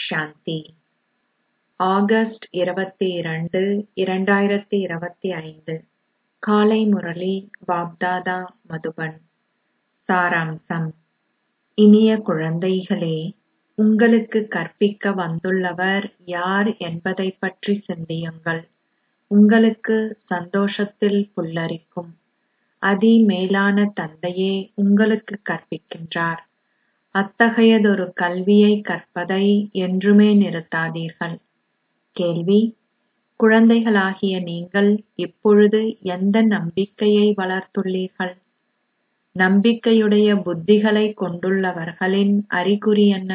சாந்தி August இருபத்தி இரண்டு இரண்டாயிரத்தி இருபத்தி ஐந்து காலை முரளி பாப்தாதா மதுபன் சாராம்சம் இனிய குழந்தைகளே உங்களுக்கு கற்பிக்க வந்துள்ளவர் யார் என்பதைப் பற்றி சிந்தியுங்கள் உங்களுக்கு சந்தோஷத்தில் புல்லரிக்கும் அதி மேலான தந்தையே உங்களுக்கு கற்பிக்கின்றார் அத்தகையதொரு கல்வியை கற்பதை என்றுமே நிறுத்தாதீர்கள் கேள்வி குழந்தைகளாகிய நீங்கள் இப்பொழுது எந்த நம்பிக்கையை வளர்த்துள்ளீர்கள் நம்பிக்கையுடைய புத்திகளைக் கொண்டுள்ளவர்களின் அறிகுறி என்ன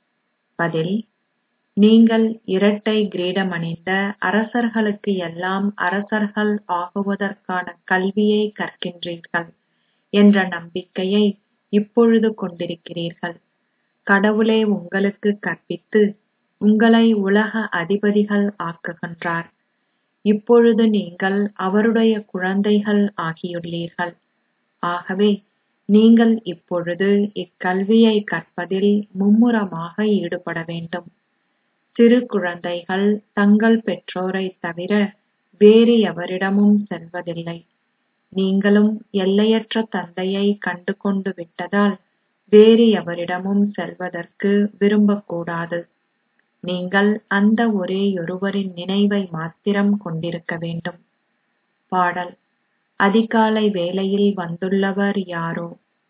பதில் நீங்கள் இரட்டை கிரீடமணிந்த அரசர்களுக்கு எல்லாம் அரசர்கள் ஆகுவதற்கான கல்வியை கற்கின்றீர்கள் என்ற நம்பிக்கையை இப்பொழுது கொண்டிருக்கிறீர்கள் கடவுளே உங்களுக்கு கற்பித்து உங்களை உலக அதிபதிகள் ஆக்குகின்றார் இப்பொழுது நீங்கள் அவருடைய குழந்தைகள் ஆகியுள்ளீர்கள் ஆகவே நீங்கள் இப்பொழுது இக்கல்வியை கற்பதில் மும்முரமாக ஈடுபட வேண்டும் சிறு குழந்தைகள் தங்கள் பெற்றோரைத் தவிர வேறு எவரிடமும் செல்வதில்லை நீங்களும் எல்லையற்ற தந்தையை கண்டு கொண்டு விட்டதால் வேறு எவரிடமும் செல்வதற்கு விரும்பக்கூடாது நீங்கள் அந்த ஒரேயொருவரின் நினைவை மாத்திரம் கொண்டிருக்க வேண்டும் பாடல் அதிகாலை வேளையில் வந்துள்ளவர் யாரோ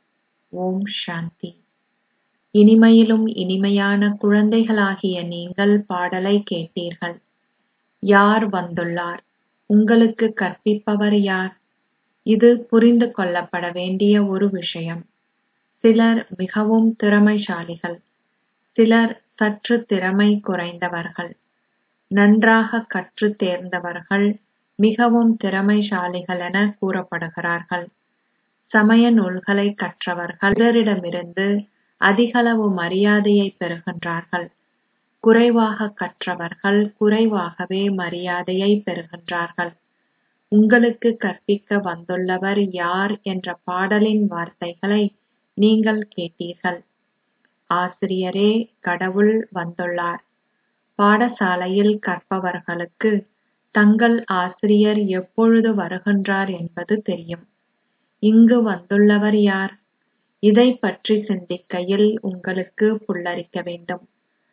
ஓம் சாந்தி இனிமையிலும் இனிமையான குழந்தைகளாகிய நீங்கள் பாடலை கேட்டீர்கள் யார் வந்துள்ளார் உங்களுக்கு கற்பிப்பவர் யார் இது புரிந்து கொள்ளப்பட வேண்டிய ஒரு விஷயம் சிலர் மிகவும் திறமைசாலிகள் சிலர் சற்று திறமை குறைந்தவர்கள் நன்றாக கற்று தேர்ந்தவர்கள் மிகவும் திறமைசாலிகளென கூறப்படுகிறார்கள் சமய நூல்களை கற்றவர்கள் பிறரிடமிருந்து அதிகளவு மரியாதையை பெறுகின்றார்கள் குறைவாக கற்றவர்கள் குறைவாகவே மரியாதையை பெறுகின்றார்கள் உங்களுக்கு கற்பிக்க வந்துள்ளவர் யார் என்ற பாடலின் வார்த்தைகளை நீங்கள் கேட்டீர்கள் ஆசிரியரே கடவுள் வந்துள்ளார் பாடசாலையில் கற்பவர்களுக்கு தங்கள் ஆசிரியர் எப்பொழுது வருகின்றார் என்பது தெரியும் இங்கு வந்துள்ளவர் யார் இதைப் பற்றி சிந்திக்கையில் உங்களுக்கு புல்லரிக்க வேண்டும்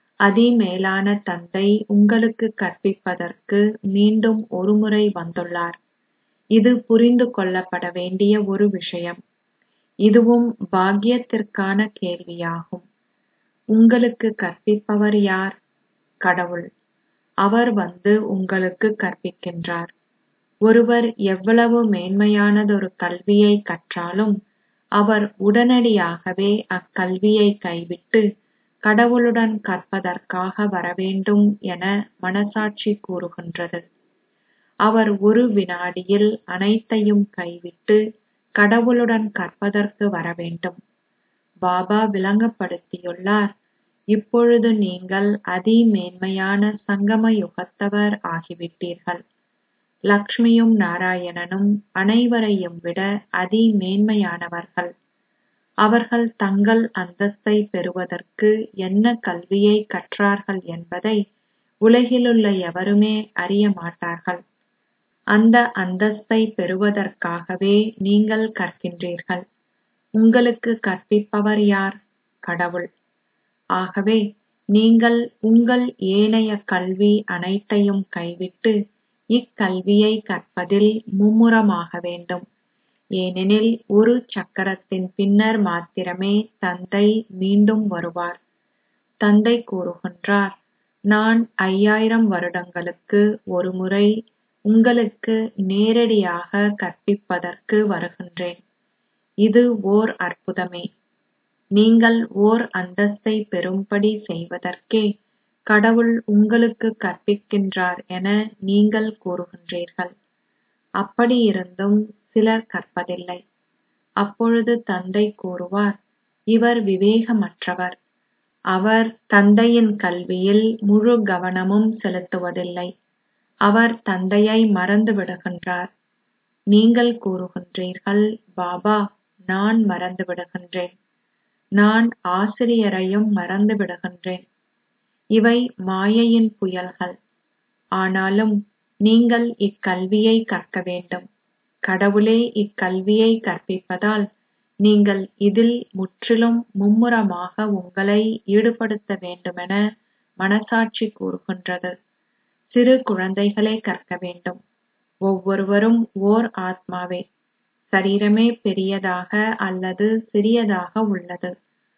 அதிமேலான தந்தை உங்களுக்கு கற்பிப்பதற்கு மீண்டும் ஒருமுறை வந்துள்ளார் இது புரிந்து கொள்ளப்பட வேண்டிய ஒரு விஷயம் இதுவும் பாக்கியத்திற்கான கேள்வியாகும் உங்களுக்கு கற்பிப்பவர் யார் கடவுள் அவர் வந்து உங்களுக்கு கற்பிக்கின்றார் ஒருவர் எவ்வளவு மேன்மையானதொரு கல்வியை கற்றாலும் அவர் உடனடியாகவே அக்கல்வியை கைவிட்டு கடவுளுடன் கற்பதற்காக வரவேண்டும் என மனசாட்சி கூறுகின்றது அவர் ஒரு வினாடியில் அனைத்தையும் கைவிட்டு கடவுளுடன் கற்பதற்கு வரவேண்டும் பாபா விளங்கப்படுத்தியுள்ளார் இப்பொழுது நீங்கள் அதிமேன்மையான சங்கம யுகத்தவர் ஆகிவிட்டீர்கள் லக்ஷ்மியும் நாராயணனும் அனைவரையும் விட அதிமேன்மையானவர்கள் அவர்கள் தங்கள் அந்தஸ்தை பெறுவதற்கு என்ன கல்வியை கற்றார்கள் என்பதை உலகிலுள்ள எவருமே அறிய மாட்டார்கள் அந்த அந்தஸ்தை பெறுவதற்காகவே நீங்கள் கற்கின்றீர்கள் உங்களுக்கு கற்பிப்பவர் யார் கடவுள் ஆகவே நீங்கள் உங்கள் ஏனைய கல்வி அனைத்தையும் கைவிட்டு இக்கல்வியை கற்பதில் மும்முரமாக வேண்டும் ஏனெனில் ஒரு சக்கரத்தின் பின்னர் மாத்திரமே தந்தை மீண்டும் வருவார் தந்தை கூறுகின்றார் நான் ஐயாயிரம் வருடங்களுக்கு ஒருமுறை உங்களுக்கு நேரடியாக கற்பிப்பதற்கு வருகின்றேன் இது ஓர் அற்புதமே நீங்கள் ஓர் அந்தஸ்தை பெறும்படி செய்வதற்கே கடவுள் உங்களுக்கு கற்பிக்கின்றார் என நீங்கள் கூறுகின்றீர்கள் அப்படியிருந்தும் சிலர் கற்பதில்லை அப்பொழுது தந்தை கூறுவார் இவர் விவேகமற்றவர் அவர் தந்தையின் கல்வியில் முழு கவனமும் செலுத்துவதில்லை அவர் தந்தையை மறந்து விடுகின்றார் நீங்கள் கூறுகின்றீர்கள் பாபா நான் மறந்து விடுகின்றேன் நான் ஆசிரியரையும் மறந்து விடுகின்றேன் இவை மாயையின் புயல்கள் ஆனாலும் நீங்கள் இக்கல்வியை கற்க வேண்டும் கடவுளே இக்கல்வியை கற்பிப்பதால் நீங்கள் இதில் முற்றிலும் மும்முரமாக உங்களை ஈடுபடுத்த வேண்டுமென மனசாட்சி கூறுகின்றது சிறு குழந்தைகளே கற்க வேண்டும் ஒவ்வொருவரும் ஓர் ஆத்மாவே சரீரமே பெரியதாக அல்லது சிறியதாக உள்ளது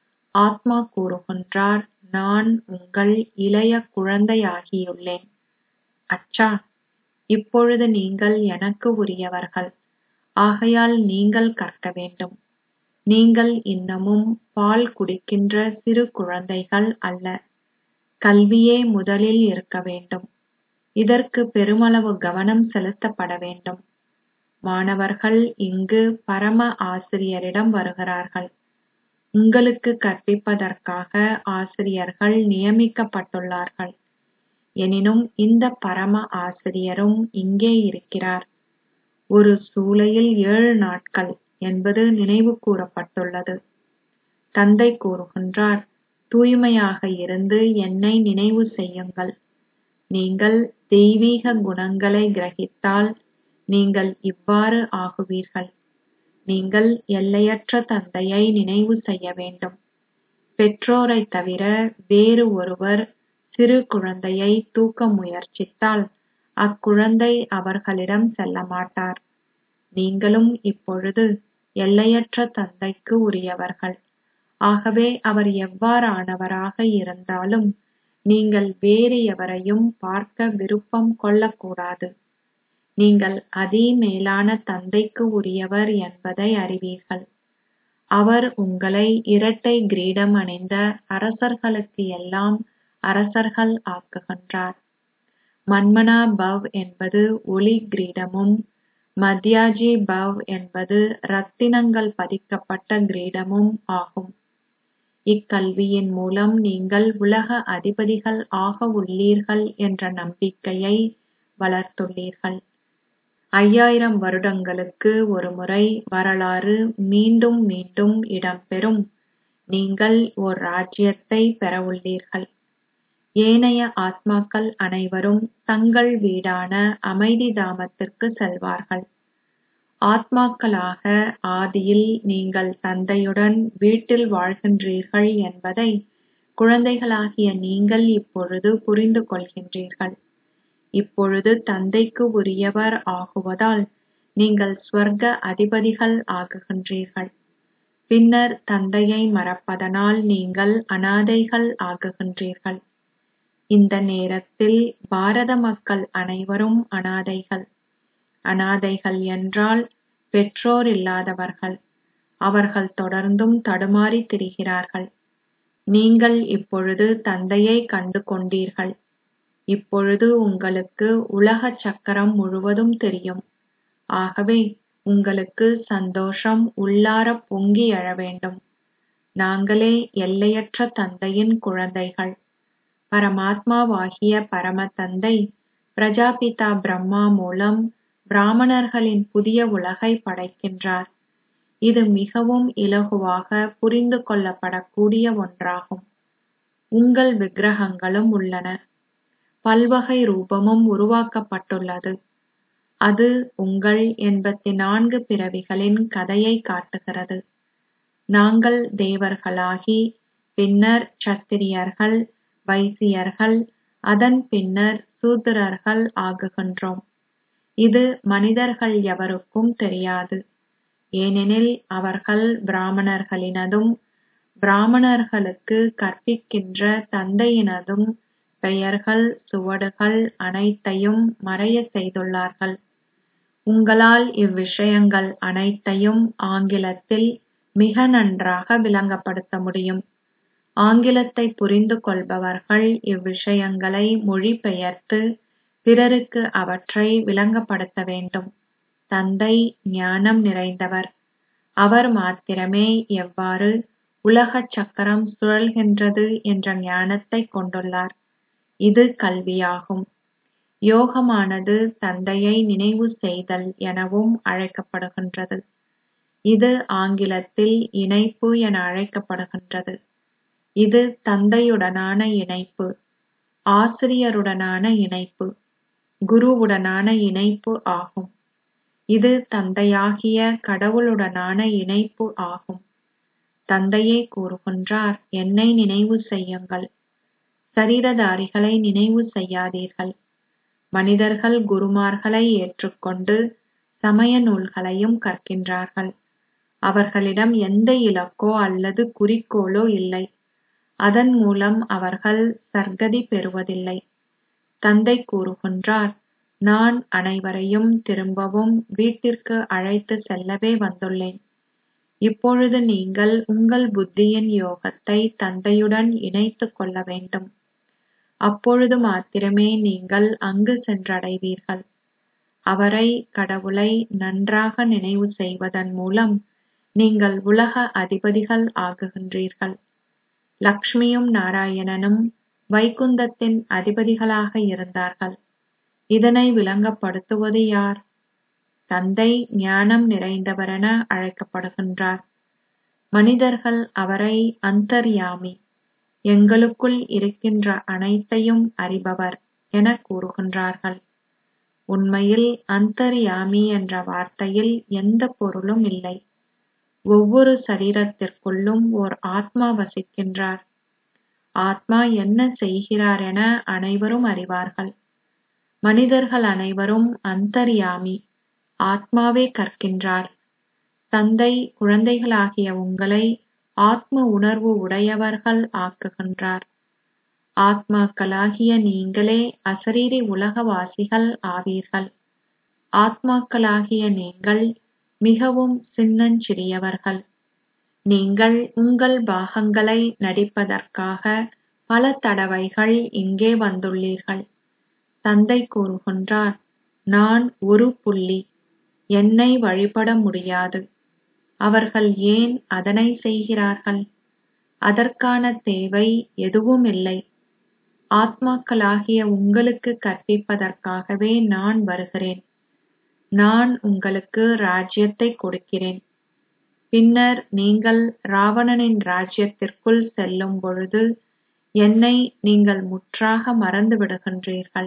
ஆத்மா கூறுகின்றார் நான் உங்கள் இளைய குழந்தையாகியுள்ளேன் அச்சா இப்பொழுது நீங்கள் எனக்கு உரியவர்கள் ஆகையால் நீங்கள் கற்க வேண்டும் நீங்கள் இன்னமும் பால் குடிக்கின்ற சிறு குழந்தைகள் அல்ல கல்வியே முதலில் இருக்க வேண்டும் இதற்கு பெருமளவு கவனம் செலுத்தப்பட வேண்டும் மாணவர்கள் இங்கு பரம ஆசிரியரிடம் வருகிறார்கள் உங்களுக்கு கற்பிப்பதற்காக ஆசிரியர்கள் நியமிக்கப்பட்டுள்ளார்கள் எனினும் இந்த பரம ஆசிரியரும் இங்கே இருக்கிறார் ஒரு சூலையில் ஏழு நாட்கள் என்பது நினைவு கூறப்பட்டுள்ளது தந்தை கூறுகின்றார் தூய்மையாக இருந்து என்னை நினைவு செய்யுங்கள் நீங்கள் தெய்வீக குணங்களை கிரகித்தால் நீங்கள் இவ்வாறு ஆகுவீர்கள் நீங்கள் எல்லையற்ற தந்தையை நினைவு செய்ய வேண்டும் பெற்றோரைத் தவிர வேறு ஒருவர் சிறு குழந்தையை தூக்க முயற்சித்தால் அக்குழந்தை அவர்களிடம் செல்ல மாட்டார் நீங்களும் இப்பொழுது எல்லையற்ற தந்தைக்கு உரியவர்கள் ஆகவே அவர் எவ்வாறானவராக இருந்தாலும் நீங்கள் வேறு எவரையும் பார்க்க விருப்பம் கொள்ளக்கூடாது நீங்கள் அதிமேலான தந்தைக்கு உரியவர் என்பதை அறிவீர்கள் அவர் உங்களை இரட்டை கிரீடம் அணிந்த அரசர்களுக்கு எல்லாம் அரசர்கள் ஆக்குகின்றார் மன்மனா பவ் என்பது ஒளி கிரீடமும் மத்யாஜி பவ் என்பது ரத்தினங்கள் பதிக்கப்பட்ட கிரீடமும் ஆகும் இக்கல்வியின் மூலம் நீங்கள் உலக அதிபதிகள் ஆக உள்ளீர்கள் என்ற நம்பிக்கையை வளர்த்துள்ளீர்கள் ஐயாயிரம் வருடங்களுக்கு ஒருமுறை வரலாறு மீண்டும் மீண்டும் இடம்பெறும் நீங்கள் ஓர் ராஜ்யத்தை பெறவுள்ளீர்கள் ஏனைய ஆத்மாக்கள் அனைவரும் தங்கள் வீடான அமைதி தாமத்திற்கு செல்வார்கள் ஆத்மாக்களாக ஆதியில் நீங்கள் தந்தையுடன் வீட்டில் வாழ்கின்றீர்கள் என்பதை குழந்தைகளாகிய நீங்கள் இப்பொழுது புரிந்து கொள்கின்றீர்கள் இப்பொழுது தந்தைக்கு உரியவர் ஆகுவதால் நீங்கள் ஸ்வர்க்க அதிபதிகள் ஆகுகின்றீர்கள் பின்னர் தந்தையை மறப்பதனால் நீங்கள் அனாதைகள் ஆகுகின்றீர்கள் இந்த நேரத்தில் பாரத மக்கள் அனைவரும் அனாதைகள் அனாதைகள் என்றால் பெற்றோர் இல்லாதவர்கள் அவர்கள் தொடர்ந்தும் தடுமாறி திரிகிறார்கள் நீங்கள் இப்பொழுது தந்தையை கண்டு கொண்டீர்கள் இப்பொழுது உங்களுக்கு உலக சக்கரம் முழுவதும் தெரியும் ஆகவே உங்களுக்கு சந்தோஷம் உள்ளார பொங்கி எழ வேண்டும் நாங்களே எல்லையற்ற தந்தையின் குழந்தைகள் பரமாத்மாவாகிய பரம தந்தை பிரஜாபிதா பிரம்மா மூலம் பிராமணர்களின் புதிய உலகை படைக்கின்றார் இது மிகவும் இலகுவாக புரிந்து கொள்ளப்படக்கூடிய ஒன்றாகும் உங்கள் விக்கிரகங்களும் உள்ளன பல்வகை ரூபமும் உருவாக்கப்பட்டுள்ளது அது உங்கள் எண்பத்தி நான்கு பிறவிகளின் கதையை காட்டுகிறது நாங்கள் தேவர்களாகி பின்னர் சத்திரியர்கள் வைசியர்கள் அதன் பின்னர் சூத்திரர்கள் ஆகுகின்றோம் இது மனிதர்கள் எவருக்கும் தெரியாது ஏனெனில் அவர்கள் பிராமணர்களினதும் பிராமணர்களுக்கு கற்பிக்கின்ற தந்தையினதும் பெயர்கள் சுவடுகள் அனைத்தையும் மறையச் செய்துள்ளார்கள் உங்களால் இவ்விஷயங்கள் அனைத்தையும் ஆங்கிலத்தில் மிக நன்றாக விளங்கப்படுத்த முடியும் ஆங்கிலத்தை புரிந்து கொள்பவர்கள் இவ்விஷயங்களை மொழிபெயர்த்து பிறருக்கு அவற்றை விளங்கப்படுத்த வேண்டும் தந்தை ஞானம் நிறைந்தவர் அவர் மாத்திரமே எவ்வாறு உலகச் சக்கரம் சுழல்கின்றது என்ற ஞானத்தைக் கொண்டுள்ளார் இது கல்வியாகும் யோகமானது தந்தையை நினைவு செய்தல் எனவும் அழைக்கப்படுகின்றது இது ஆங்கிலத்தில் இணைப்பு என அழைக்கப்படுகின்றது இது தந்தையுடனான இணைப்பு ஆசிரியருடனான இணைப்பு குருவுடனான இணைப்பு ஆகும் இது தந்தையாகிய கடவுளுடனான இணைப்பு ஆகும் தந்தையே கூறுகின்றார் என்னை நினைவு செய்யுங்கள் சரீரதாரிகளை நினைவு செய்யாதீர்கள் மனிதர்கள் குருமார்களை ஏற்றுக்கொண்டு சமய நூல்களையும் கற்கின்றார்கள் அவர்களிடம் எந்த இலக்கோ அல்லது குறிக்கோளோ இல்லை அதன் மூலம் அவர்கள் சர்க்கதி பெறுவதில்லை தந்தை கூறுகின்றார் நான் அனைவரையும் திரும்பவும் வீட்டிற்கு அழைத்து செல்லவே வந்துள்ளேன் இப்பொழுது நீங்கள் உங்கள் புத்தியின் யோகத்தை தந்தையுடன் இணைத்துக் கொள்ள வேண்டும் அப்பொழுது மாத்திரமே நீங்கள் அங்கு சென்றடைவீர்கள் அவரை கடவுளை நன்றாக நினைவு செய்வதன் மூலம் நீங்கள் உலக அதிபதிகள் ஆகுகின்றீர்கள் லக்ஷ்மியும் நாராயணனும் வைகுந்தத்தின் அதிபதிகளாக இருந்தார்கள் இதனை விளங்கப்படுத்துவது யார் தந்தை ஞானம் நிறைந்தவரென அழைக்கப்படுகின்றார் மனிதர்கள் அவரை அந்தர்யாமி எங்களுக்குள் இருக்கின்ற அனைத்தையும் அறிபவர் என கூறுகின்றார்கள் உண்மையில் அந்தர்யாமி என்ற வார்த்தையில் எந்த பொருளும் இல்லை ஒவ்வொரு சரீரத்திற்குள்ளும் ஓர் ஆத்மா வசிக்கின்றார் ஆத்மா என்ன செய்கிறார் என அனைவரும் அறிவார்கள் மனிதர்கள் அனைவரும் அந்தர்யாமி ஆத்மாவே கற்கின்றார் தந்தை குழந்தைகளாகிய உங்களை ஆத்ம உணர்வு உடையவர்கள் ஆக்குகின்றார் ஆத்மாக்களாகிய நீங்களே அசரீரி உலகவாசிகள் ஆவீர்கள் ஆத்மாக்களாகிய நீங்கள் மிகவும் சின்னஞ்சிறியவர்கள் நீங்கள் உங்கள் பாகங்களை நடிப்பதற்காக பல தடவைகள் இங்கே வந்துள்ளீர்கள் தந்தை கூறுகின்றார் நான் ஒரு புள்ளி என்னை வழிபட முடியாது அவர்கள் ஏன் அதனை செய்கிறார்கள் அதற்கான தேவை எதுவுமில்லை ஆத்மாக்களாகிய உங்களுக்கு கற்பிப்பதற்காகவே நான் வருகிறேன் நான் உங்களுக்கு ராஜ்யத்தை கொடுக்கிறேன் பின்னர் நீங்கள் ராவணனின் ராஜ்யத்திற்குள் செல்லும் பொழுது என்னை நீங்கள் முற்றாக மறந்து விடுகின்றீர்கள்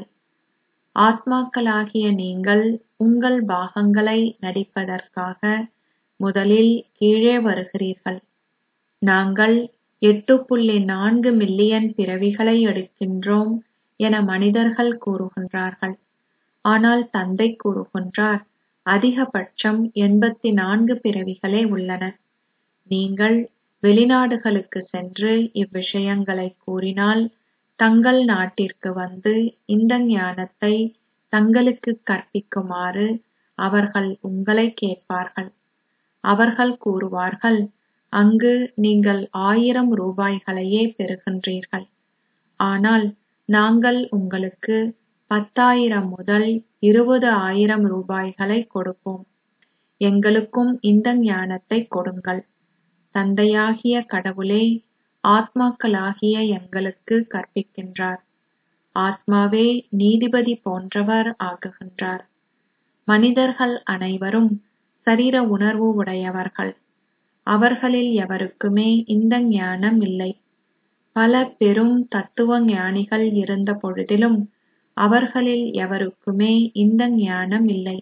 ஆத்மாக்களாகிய நீங்கள் உங்கள் பாகங்களை நடிப்பதற்காக முதலில் கீழே வருகிறீர்கள் நாங்கள் எட்டு புள்ளி நான்கு மில்லியன் பிறவிகளை எடுக்கின்றோம் என மனிதர்கள் கூறுகின்றார்கள் ஆனால் தந்தை கூறுகின்றார் அதிகபட்சம் எண்பத்தி நான்கு பிறவிகளே உள்ளன நீங்கள் வெளிநாடுகளுக்கு சென்று இவ்விஷயங்களை கூறினால் தங்கள் நாட்டிற்கு வந்து இந்த ஞானத்தை தங்களுக்கு கற்பிக்குமாறு அவர்கள் உங்களை கேட்பார்கள் அவர்கள் கூறுவார்கள் அங்கு நீங்கள் ஆயிரம் ரூபாய்களையே பெறுகின்றீர்கள் ஆனால் நாங்கள் உங்களுக்கு பத்தாயிரம் முதல் இருபது ஆயிரம் ரூபாய்களை கொடுப்போம் எங்களுக்கும் இந்த ஞானத்தை கொடுங்கள் தந்தையாகிய கடவுளே ஆத்மாக்களாகிய எங்களுக்கு கற்பிக்கின்றார் ஆத்மாவே நீதிபதி போன்றவர் ஆகுகின்றார் மனிதர்கள் அனைவரும் சரீர உணர்வு உடையவர்கள் அவர்களில் எவருக்குமே இந்த ஞானம் இல்லை பல பெரும் தத்துவ ஞானிகள் இருந்த பொழுதிலும் அவர்களில் எவருக்குமே இந்த ஞானம் இல்லை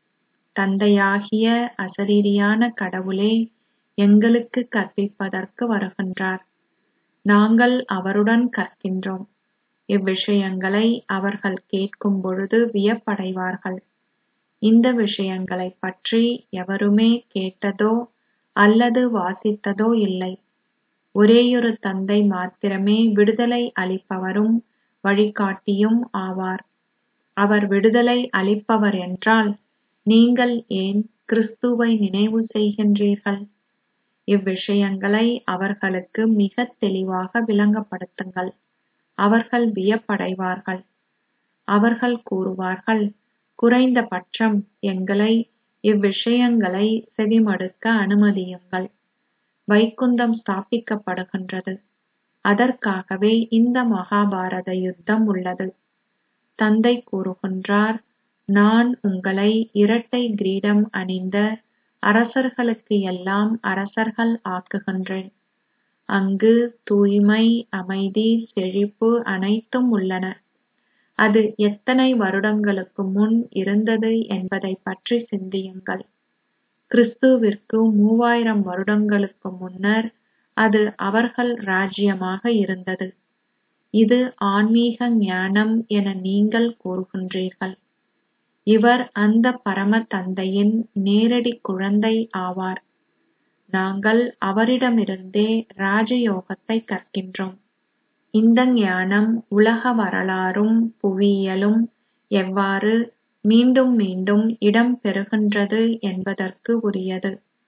தந்தையாகிய அசரீரியான கடவுளே எங்களுக்கு கற்பிப்பதற்கு வருகின்றார் நாங்கள் அவருடன் கற்கின்றோம் இவ்விஷயங்களை அவர்கள் கேட்கும் பொழுது வியப்படைவார்கள் இந்த விஷயங்களைப் பற்றி எவருமே கேட்டதோ அல்லது வாசித்ததோ இல்லை ஒரேயொரு தந்தை மாத்திரமே விடுதலை அளிப்பவரும் வழிகாட்டியும் ஆவார் அவர் விடுதலை அளிப்பவர் என்றால் நீங்கள் ஏன் கிறிஸ்துவை நினைவு செய்கின்றீர்கள் இவ்விஷயங்களை அவர்களுக்கு மிகத் தெளிவாக விளங்கப்படுத்துங்கள் அவர்கள் வியப்படைவார்கள் அவர்கள் கூறுவார்கள் குறைந்தபட்சம் எங்களை இவ்விஷயங்களை செவிமடுக்க அனுமதியுங்கள் வைகுந்தம் ஸ்தாபிக்கப்படுகின்றது அதற்காகவே இந்த மகாபாரத யுத்தம் உள்ளது தந்தை கூறுகின்றார் நான் உங்களை இரட்டை கிரீடம் அணிந்த அரசர்களுக்கு எல்லாம் அரசர்கள் ஆக்குகின்றேன் அங்கு தூய்மை அமைதி செழிப்பு அனைத்தும் உள்ளன அது எத்தனை வருடங்களுக்கு முன் இருந்தது என்பதைப் பற்றி சிந்தியுங்கள் கிறிஸ்துவிற்கு மூவாயிரம் வருடங்களுக்கு முன்னர் அது அவர்கள் ராஜ்யமாக இருந்தது இது ஆன்மீக ஞானம் என நீங்கள் கூறுகின்றீர்கள் இவர் அந்த பரம தந்தையின் நேரடி குழந்தை ஆவார் நாங்கள் அவரிடமிருந்தே ராஜயோகத்தை கற்கின்றோம் இந்த ஞானம் உலக வரலாறும் புவியியலும் எவ்வாறு மீண்டும் மீண்டும் இடம் பெறுகின்றது என்பதற்கு உரியது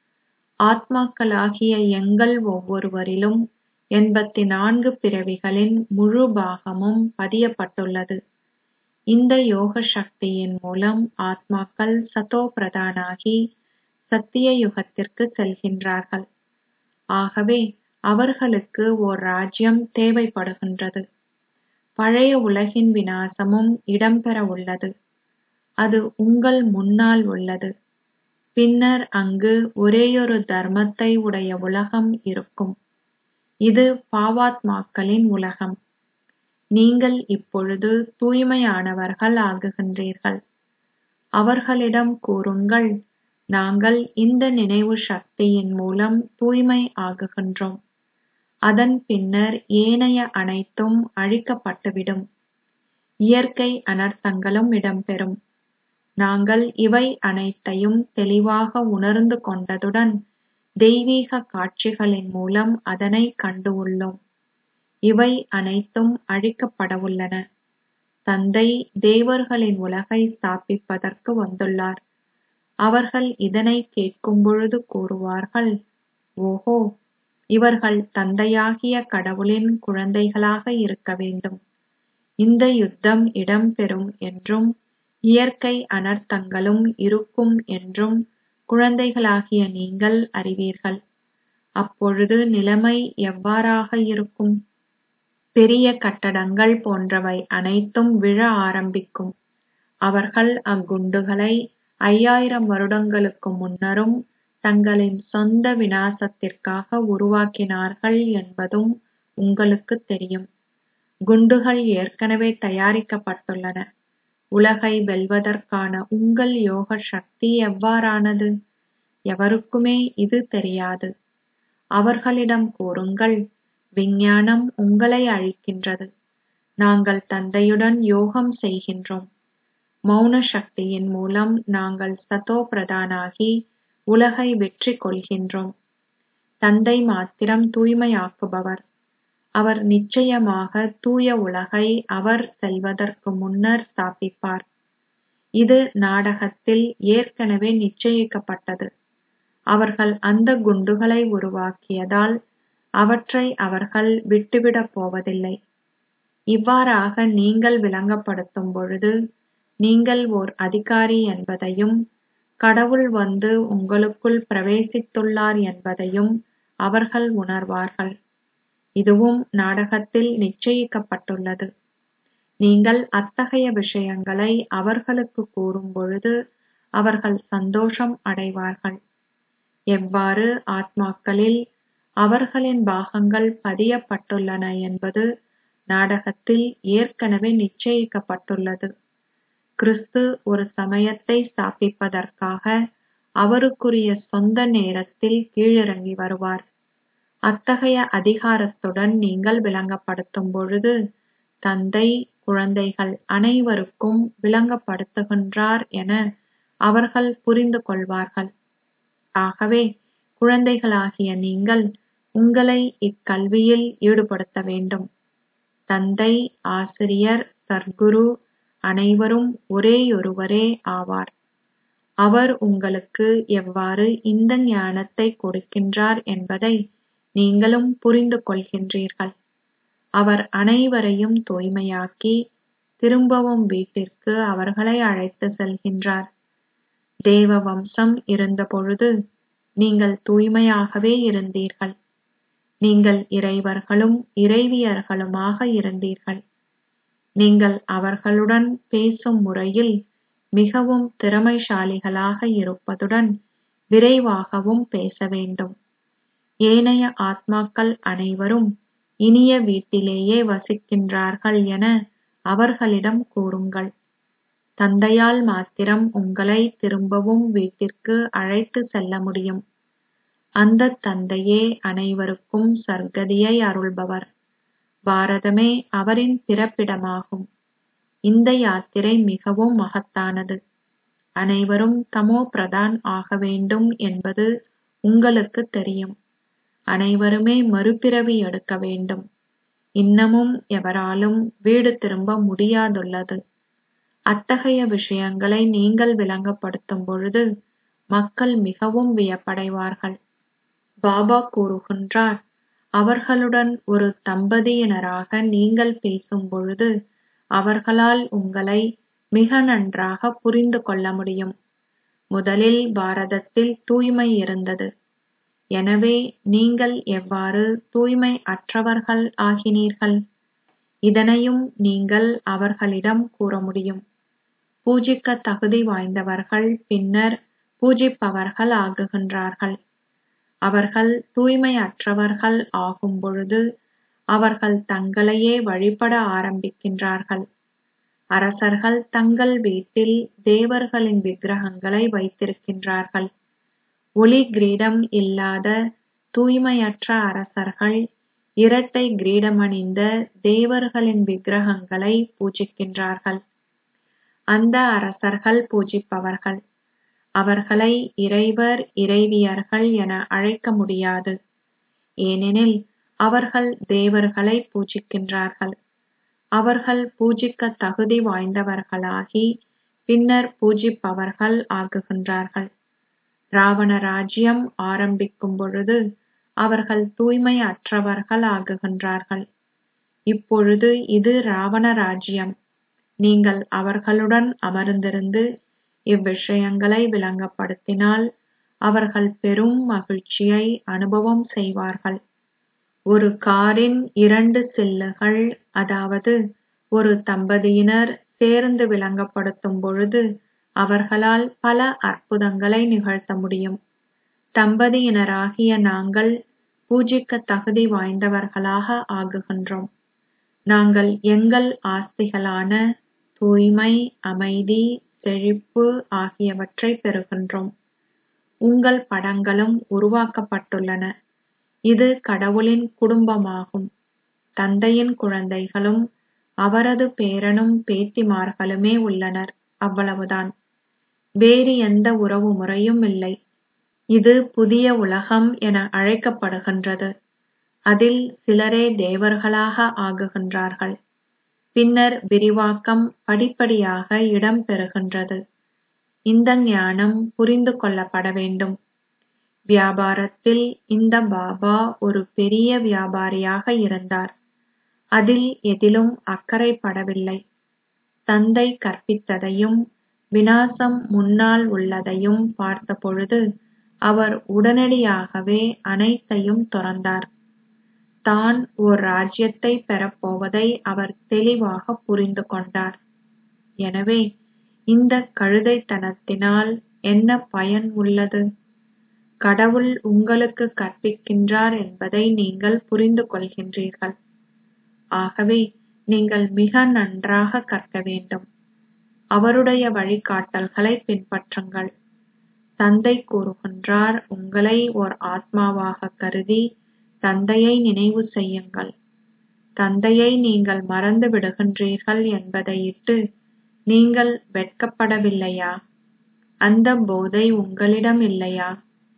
ஆத்மாக்களாகிய எங்கள் ஒவ்வொருவரிலும் எண்பத்தி நான்கு பிறவிகளின் முழு பாகமும் பதியப்பட்டுள்ளது இந்த யோக சக்தியின் மூலம் ஆத்மாக்கள் சதோ பிரதானாகி சத்திய யுகத்திற்கு செல்கின்றார்கள் ஆகவே அவர்களுக்கு ஓர் ராஜ்யம் தேவைப்படுகின்றது பழைய உலகின் விநாசமும் இடம்பெற உள்ளது அது உங்கள் முன்னால் உள்ளது பின்னர் அங்கு ஒரேயொரு தர்மத்தை உடைய உலகம் இருக்கும் இது பாவாத்மாக்களின் உலகம் நீங்கள் இப்பொழுது தூய்மையானவர்கள் ஆகுகின்றீர்கள் அவர்களிடம் கூறுங்கள் நாங்கள் இந்த நினைவு சக்தியின் மூலம் தூய்மை ஆகுகின்றோம் அதன் பின்னர் ஏனைய அனைத்தும் அழிக்கப்பட்டுவிடும் இயற்கை அனர்த்தங்களும் இடம்பெறும் நாங்கள் இவை அனைத்தையும் தெளிவாக உணர்ந்து கொண்டதுடன் தெய்வீக காட்சிகளின் மூலம் அதனை கண்டு உள்ளோம் இவை அனைத்தும் அழிக்கப்படவுள்ளன தந்தை தேவர்களின் உலகை ஸ்தாபிப்பதற்கு வந்துள்ளார் அவர்கள் இதனை கேட்கும் பொழுது கூறுவார்கள் ஓஹோ இவர்கள் தந்தையாகிய கடவுளின் குழந்தைகளாக இருக்க வேண்டும் இந்த யுத்தம் இடம்பெறும் என்றும் இயற்கை அனர்த்தங்களும் இருக்கும் என்றும் குழந்தைகளாகிய நீங்கள் அறிவீர்கள் அப்பொழுது நிலைமை எவ்வாறாக இருக்கும் பெரிய கட்டடங்கள் போன்றவை அனைத்தும் விழ ஆரம்பிக்கும் அவர்கள் அக்குண்டுகளை ஐயாயிரம் வருடங்களுக்கு முன்னரும் தங்களின் சொந்த விநாசத்திற்காக உருவாக்கினார்கள் என்பதும் உங்களுக்கு தெரியும் குண்டுகள் ஏற்கனவே தயாரிக்கப்பட்டுள்ளன உலகை வெல்வதற்கான உங்கள் யோக சக்தி எவ்வாறானது எவருக்குமே இது தெரியாது அவர்களிடம் கூறுங்கள் விஞ்ஞானம் உங்களை அழிக்கின்றது நாங்கள் தந்தையுடன் யோகம் செய்கின்றோம் மௌன சக்தியின் மூலம் நாங்கள் சதோ பிரதானாகி உலகை வெற்றி கொள்கின்றோம் தந்தை மாத்திரம் தூய்மையாக்குபவர் அவர் நிச்சயமாக தூய உலகை அவர் செல்வதற்கு முன்னர் ஸ்தாபிப்பார் இது நாடகத்தில் ஏற்கனவே நிச்சயிக்கப்பட்டது அவர்கள் அந்த குண்டுகளை உருவாக்கியதால் அவற்றை அவர்கள் விட்டுவிடப் போவதில்லை இவ்வாறாக நீங்கள் விளங்கப்படுத்தும் பொழுது நீங்கள் ஓர் அதிகாரி என்பதையும் கடவுள் வந்து உங்களுக்குள் பிரவேசித்துள்ளார் என்பதையும் அவர்கள் உணர்வார்கள் இதுவும் நாடகத்தில் நிச்சயிக்கப்பட்டுள்ளது நீங்கள் அத்தகைய விஷயங்களை அவர்களுக்கு கூறும் பொழுது அவர்கள் சந்தோஷம் அடைவார்கள் எவ்வாறு ஆத்மாக்களில் அவர்களின் பாகங்கள் பதியப்பட்டுள்ளன என்பது நாடகத்தில் ஏற்கனவே நிச்சயிக்கப்பட்டுள்ளது கிறிஸ்து ஒரு சமயத்தை ஸ்தாபிப்பதற்காக அவருக்குரிய சொந்த நேரத்தில் கீழிறங்கி வருவார் அத்தகைய அதிகாரத்துடன் நீங்கள் விளங்கப்படுத்தும் பொழுது தந்தை குழந்தைகள் அனைவருக்கும் விளங்கப்படுத்துகின்றார் என அவர்கள் புரிந்து கொள்வார்கள் ஆகவே குழந்தைகளாகிய நீங்கள் உங்களை இக்கல்வியில் ஈடுபடுத்த வேண்டும் தந்தை ஆசிரியர் சர்க்குரு அனைவரும் ஒரேயொருவரே ஆவார் அவர் உங்களுக்கு எவ்வாறு இந்த ஞானத்தை கொடுக்கின்றார் என்பதை நீங்களும் புரிந்து கொள்கின்றீர்கள் அவர் அனைவரையும் தூய்மையாக்கி திரும்பவும் வீட்டிற்கு அவர்களை அழைத்து செல்கின்றார் தேவ வம்சம் இருந்தபொழுது நீங்கள் தூய்மையாகவே இருந்தீர்கள் நீங்கள் இறைவர்களும் இறைவியர்களுமாக இருந்தீர்கள் நீங்கள் அவர்களுடன் பேசும் முறையில் மிகவும் திறமைசாலிகளாக இருப்பதுடன் விரைவாகவும் பேச வேண்டும் ஏனைய ஆத்மாக்கள் அனைவரும் இனிய வீட்டிலேயே வசிக்கின்றார்கள் என அவர்களிடம் கூறுங்கள் தந்தையால் மாத்திரம் உங்களை திரும்பவும் வீட்டிற்கு அழைத்து செல்ல முடியும் அந்த தந்தையே அனைவருக்கும் சர்க்கதியை அருள்பவர் பாரதமே அவரின் பிறப்பிடமாகும் இந்த யாத்திரை மிகவும் மகத்தானது அனைவரும் தமோ பிரதான் ஆக வேண்டும் என்பது உங்களுக்கு தெரியும் அனைவருமே மறுபிறவி எடுக்க வேண்டும் இன்னமும் எவராலும் வீடு திரும்ப முடியாதுள்ளது அத்தகைய விஷயங்களை நீங்கள் விளங்கப்படுத்தும் பொழுது மக்கள் மிகவும் வியப்படைவார்கள் பாபா கூறுகின்றார் அவர்களுடன் ஒரு தம்பதியினராக நீங்கள் பேசும் பொழுது அவர்களால் உங்களை மிக நன்றாக புரிந்து கொள்ள முடியும் முதலில் பாரதத்தில் தூய்மை இருந்தது எனவே நீங்கள் எவ்வாறு தூய்மை அற்றவர்கள் ஆகினீர்கள் இதனையும் நீங்கள் அவர்களிடம் கூற முடியும் பூஜிக்க தகுதி வாய்ந்தவர்கள் பின்னர் பூஜிப்பவர்கள் ஆகுகின்றார்கள் அவர்கள் தூய்மை அற்றவர்கள் ஆகும் பொழுது அவர்கள் தங்களையே வழிபட ஆரம்பிக்கின்றார்கள் அரசர்கள் தங்கள் வீட்டில் தேவர்களின் விக்கிரகங்களை வைத்திருக்கின்றார்கள் ஒளி கிரீடம் இல்லாத தூய்மையற்ற அரசர்கள் இரட்டை கிரீடமணிந்த தேவர்களின் விக்கிரகங்களை பூஜிக்கின்றார்கள் அந்த அரசர்கள் பூஜிப்பவர்கள் அவர்களை இறைவர் இறைவியர்கள் என அழைக்க முடியாது ஏனெனில் அவர்கள் தேவர்களை பூஜிக்கின்றார்கள் அவர்கள் பூஜிக்க தகுதி வாய்ந்தவர்களாகி பின்னர் பூஜிப்பவர்கள் ஆகுகின்றார்கள் ராவண ராஜ்யம் ஆரம்பிக்கும் பொழுது அவர்கள் தூய்மை அற்றவர்கள் ஆகுகின்றார்கள் இப்பொழுது இது ராவண ராஜ்யம் நீங்கள் அவர்களுடன் அமர்ந்திருந்து இவ்விஷயங்களை விளங்கப்படுத்தினால் அவர்கள் பெரும் மகிழ்ச்சியை அனுபவம் செய்வார்கள் ஒரு காரின் இரண்டு சில்லுகள் அதாவது ஒரு தம்பதியினர் சேர்ந்து விளங்கப்படுத்தும் பொழுது அவர்களால் பல அற்புதங்களை நிகழ்த்த முடியும் தம்பதியினராகிய நாங்கள் பூஜிக்க தகுதி வாய்ந்தவர்களாக ஆகுகின்றோம் நாங்கள் எங்கள் ஆஸ்திகளான தூய்மை அமைதி செழிப்பு ஆகியவற்றை பெறுகின்றோம் உங்கள் படங்களும் உருவாக்கப்பட்டுள்ளன இது கடவுளின் குடும்பமாகும் தந்தையின் குழந்தைகளும் அவரது பேரனும் பேத்திமார்களுமே உள்ளனர் அவ்வளவுதான் வேறு எந்த உறவு முறையும் இல்லை இது புதிய உலகம் என அழைக்கப்படுகின்றது அதில் சிலரே தேவர்களாக ஆகுகின்றார்கள் பின்னர் விரிவாக்கம் படிப்படியாக இடம்பெறுகின்றது இந்த ஞானம் புரிந்து கொள்ளப்பட வேண்டும் வியாபாரத்தில் இந்த பாபா ஒரு பெரிய வியாபாரியாக இருந்தார் அதில் எதிலும் அக்கறைப்படவில்லை தந்தை கற்பித்ததையும் விநாசம் முன்னால் உள்ளதையும் பார்த்தபொழுது அவர் உடனடியாகவே அனைத்தையும் துறந்தார் தான் ஓர் ராஜ்யத்தை பெறப்போவதை அவர் தெளிவாக புரிந்து கொண்டார் எனவே இந்த கழுதைத்தனத்தினால் என்ன பயன் உள்ளது கடவுள் உங்களுக்கு கற்பிக்கின்றார் என்பதை நீங்கள் புரிந்து கொள்கின்றீர்கள் ஆகவே நீங்கள் மிக நன்றாக கற்க வேண்டும் அவருடைய வழிகாட்டல்களை பின்பற்றுங்கள் தந்தை கூறுகின்றார் உங்களை ஓர் ஆத்மாவாக கருதி தந்தையை நினைவு செய்யுங்கள் தந்தையை நீங்கள் மறந்து விடுகின்றீர்கள் என்பதையிட்டு நீங்கள் வெட்கப்படவில்லையா அந்த போதை உங்களிடம் இல்லையா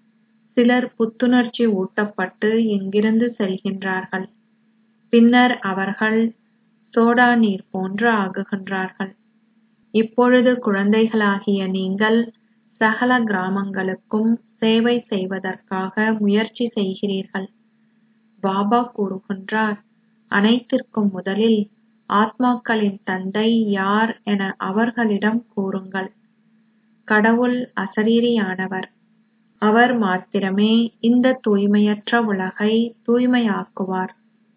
சிலர் புத்துணர்ச்சி ஊட்டப்பட்டு இங்கிருந்து செல்கின்றார்கள் பின்னர் அவர்கள் சோடா நீர் போன்று ஆகுகின்றார்கள் இப்பொழுது குழந்தைகளாகிய நீங்கள் சகல கிராமங்களுக்கும் சேவை செய்வதற்காக முயற்சி செய்கிறீர்கள் பாபா கூறுகின்றார் அனைத்திற்கும் முதலில் ஆத்மாக்களின் தந்தை யார் என அவர்களிடம் கூறுங்கள் கடவுள் அசரீரியானவர் அவர் மாத்திரமே இந்த தூய்மையற்ற உலகை தூய்மையாக்குவார்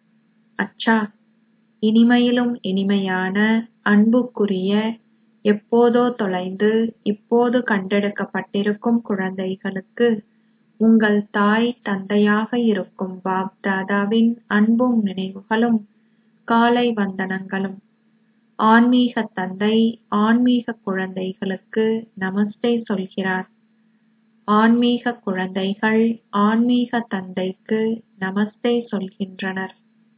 அச்சா இனிமையிலும் இனிமையான அன்புக்குரிய எப்போதோ தொலைந்து இப்போது கண்டெடுக்கப்பட்டிருக்கும் குழந்தைகளுக்கு உங்கள் தாய் தந்தையாக இருக்கும் பாப் தாதாவின் அன்பும் நினைவுகளும் காலை வந்தனங்களும் ஆன்மீக தந்தை ஆன்மீக குழந்தைகளுக்கு நமஸ்தே சொல்கிறார் ஆன்மீக குழந்தைகள் ஆன்மீக தந்தைக்கு நமஸ்தே சொல்கின்றனர்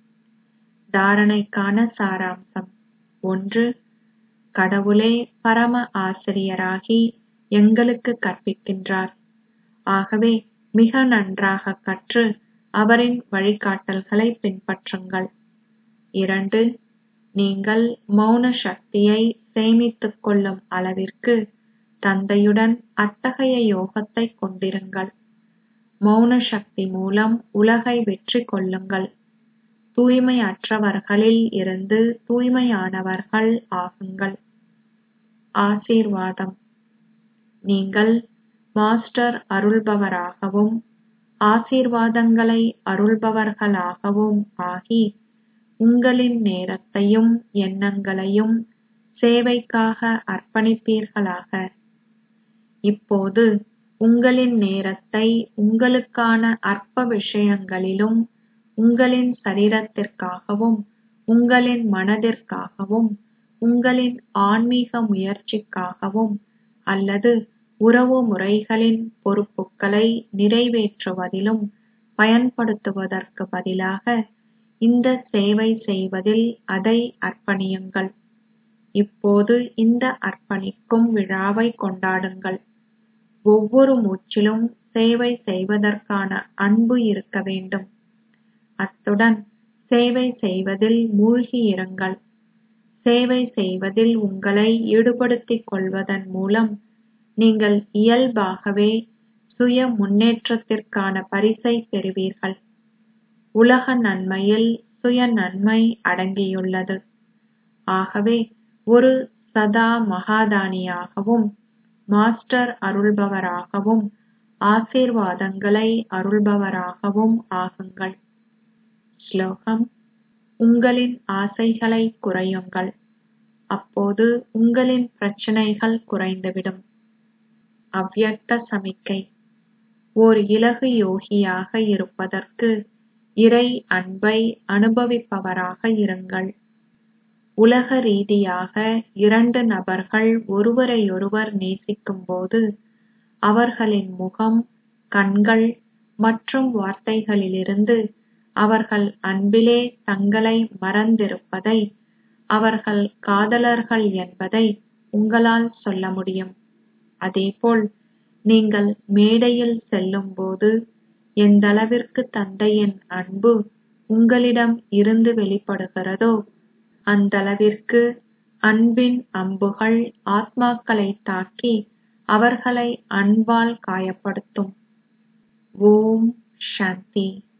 தாரணைக்கான சாராம்சம் ஒன்று கடவுளே பரம ஆசிரியராகி எங்களுக்கு கற்பிக்கின்றார் ஆகவே மிக நன்றாக கற்று அவரின் வழிகாட்டல்களை பின்பற்றுங்கள் இரண்டு நீங்கள் மௌன சக்தியை சேமித்துக் கொள்ளும் அளவிற்கு தந்தையுடன் அத்தகைய யோகத்தை கொண்டிருங்கள் மௌன சக்தி மூலம் உலகை வெற்றி கொள்ளுங்கள் தூய்மையற்றவர்களில் இருந்து தூய்மையானவர்கள் ஆகுங்கள் ஆசீர்வாதம் நீங்கள் மாஸ்டர் அருள்பவராகவும் ஆசீர்வாதங்களை அருள்பவர்களாகவும் ஆகி உங்களின் நேரத்தையும் எண்ணங்களையும் சேவைக்காக அர்ப்பணிப்பீர்களாக இப்போது உங்களின் நேரத்தை உங்களுக்கான அற்ப விஷயங்களிலும் உங்களின் சரீரத்திற்காகவும் உங்களின் மனதிற்காகவும் உங்களின் ஆன்மீக முயற்சிக்காகவும் அல்லது உறவு முறைகளின் பொறுப்புகளை நிறைவேற்றுவதிலும் பயன்படுத்துவதற்கு பதிலாக இந்த சேவை செய்வதில் அதை அர்ப்பணியுங்கள் இப்போது இந்த அர்ப்பணிக்கும் விழாவை கொண்டாடுங்கள் ஒவ்வொரு மூச்சிலும் சேவை செய்வதற்கான அன்பு இருக்க வேண்டும் அத்துடன் சேவை செய்வதில் மூழ்கி இருங்கள் சேவை செய்வதில் உங்களை ஈடுபடுத்திக் கொள்வதன் மூலம் நீங்கள் இயல்பாகவே சுய முன்னேற்றத்திற்கான பரிசை பெறுவீர்கள் உலக நன்மையில் சுய நன்மை அடங்கியுள்ளது ஆகவே ஒரு சதா மகாதானியாகவும் மாஸ்டர் அருள்பவராகவும் ஆசீர்வாதங்களை அருள்பவராகவும் ஆகுங்கள் ஸ்லோகம் உங்களின் ஆசைகளை குறையுங்கள் அப்போது உங்களின் பிரச்சனைகள் குறைந்துவிடும் அவ்யக்த சமிக்கை ஓர் இலகு யோகியாக இருப்பதற்கு இறை அன்பை அனுபவிப்பவராக இருங்கள் உலக ரீதியாக இரண்டு நபர்கள் ஒருவரையொருவர் நேசிக்கும்போது அவர்களின் முகம் கண்கள் மற்றும் வார்த்தைகளிலிருந்து அவர்கள் அன்பிலே தங்களை மறந்திருப்பதை அவர்கள் காதலர்கள் என்பதை உங்களால் சொல்ல முடியும் அதேபோல் நீங்கள் மேடையில் செல்லும்போது எந்தளவிற்கு தந்தையின் அன்பு உங்களிடம் இருந்து வெளிப்படுகிறதோ அந்தளவிற்கு அன்பின் அம்புகள் ஆத்மாக்களை தாக்கி அவர்களை அன்பால் காயப்படுத்தும் ஓம் சாந்தி